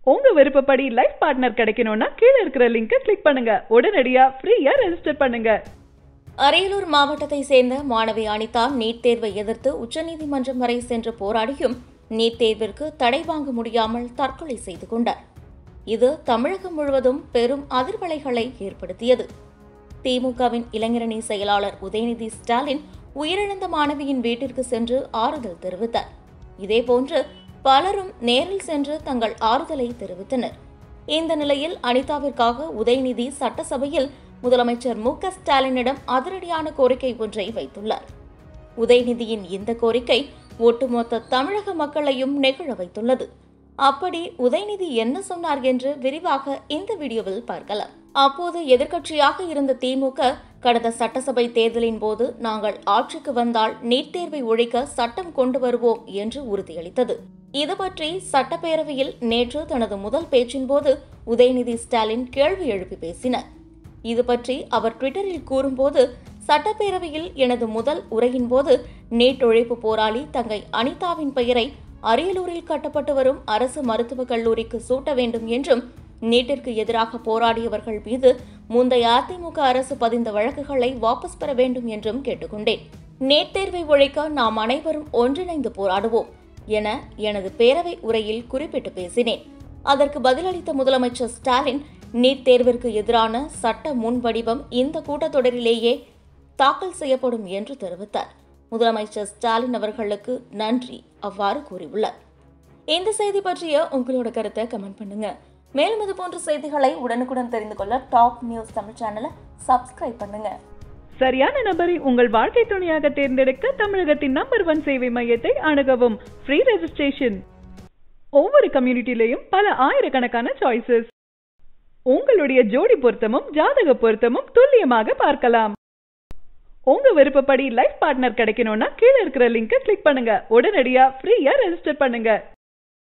உங்க விருப்பப்படி life partner கிடைக்கணும்னா கீழே இருக்கிற லிங்கை கிளிக் பண்ணுங்க உடனடியா ஃப்ரீயா ரெஜிஸ்டர் பண்ணுங்க அரியலூர் மாவட்டத்தை சேர்ந்த மாணவி அனிதா நீட் தேர்வை எதிர்த்து உச்சநீதிமன்றம் வரை சென்று போராடியும் நீட் தேர்விற்கு தடை வாங்க முடியாமல் தற்கொலை செய்து கொண்டார் இது தமிழகம் முழுவதும் பெரும் அதிர்வலைகளை ஏற்படுத்தியது திமுகவின் இளைஞரணி செயலாளர் உதயநிதி ஸ்டாலின் உயிரிழந்த மாணவியின் வீட்டிற்கு சென்று ஆறுதல் தெரிவித்தார் இதேபோன்று பலரும் நேரில் சென்று தங்கள் ஆறுதலை தெரிவித்தனர் இந்த நிலையில் அனிதாவிற்காக உதயநிதி சட்டசபையில் முதலமைச்சர் மு க ஸ்டாலினிடம் அதிரடியான கோரிக்கை ஒன்றை வைத்துள்ளார் உதயநிதியின் இந்த கோரிக்கை ஒட்டுமொத்த தமிழக மக்களையும் நெகிழ வைத்துள்ளது அப்படி உதயநிதி என்ன சொன்னார் என்று விரிவாக இந்த வீடியோவில் பார்க்கலாம் அப்போது எதிர்க்கட்சியாக இருந்த திமுக கடந்த சட்டசபை தேர்தலின் போது நாங்கள் ஆட்சிக்கு வந்தால் நீட் தேர்வை ஒழிக்க சட்டம் கொண்டு வருவோம் என்று உறுதியளித்தது இது பற்றி சட்டப்பேரவையில் நேற்று தனது முதல் பேச்சின் போது உதயநிதி ஸ்டாலின் கேள்வி எழுப்பி பேசினார் இது பற்றி அவர் ட்விட்டரில் கூறும்போது சட்டப்பேரவையில் எனது முதல் உரையின் போது நீட் ஒழிப்பு போராளி தங்கை அனிதாவின் பெயரை அரியலூரில் கட்டப்பட்டு வரும் அரசு மருத்துவக் கல்லூரிக்கு சூட்ட வேண்டும் என்றும் நீட்டிற்கு எதிராக போராடியவர்கள் மீது முந்தைய அதிமுக அரசு பதிந்த வழக்குகளை வாபஸ் பெற வேண்டும் என்றும் கேட்டுக்கொண்டேன் நீட் தேர்வை ஒழிக்க நாம் அனைவரும் ஒன்றிணைந்து போராடுவோம் என எனது பேரவை உரையில் குறிப்பிட்டு பேசினேன் அதற்கு பதிலளித்த முதலமைச்சர் ஸ்டாலின் நீட் தேர்விற்கு எதிரான சட்ட முன்வடிவம் இந்த கூட்டத்தொடரிலேயே தாக்கல் செய்யப்படும் என்று தெரிவித்தார் முதலமைச்சர் ஸ்டாலின் அவர்களுக்கு நன்றி அவ்வாறு கூறியுள்ளார் இந்த செய்தி பற்றிய உங்களோட கருத்தை கமெண்ட் பண்ணுங்க மேலும் இது போன்ற செய்திகளை உடனுக்குடன் தெரிந்து கொள்ள டாப் நியூஸ் தமிழ் சேனலை சப்ஸ்கிரைப் பண்ணுங்க சரியான நபரை உங்கள் வாழ்க்கை துணையாக தேர்ந்தெடுக்க தமிழகத்தின் நம்பர் ஒன் சேவை மையத்தை அணுகவும் ஃப்ரீ ரெஜிஸ்ட்ரேஷன் ஒவ்வொரு கம்யூனிட்டிலையும் பல ஆயிரக்கணக்கான சாய்ஸஸ் உங்களுடைய ஜோடி பொருத்தமும் ஜாதக பொருத்தமும் துல்லியமாக பார்க்கலாம் உங்க விருப்பப்படி லைஃப் பார்ட்னர் கிடைக்கணும்னா கீழே இருக்கிற லிங்கை கிளிக் பண்ணுங்க உடனடியா ஃப்ரீயா ரெஜிஸ்டர் பண்ணுங்க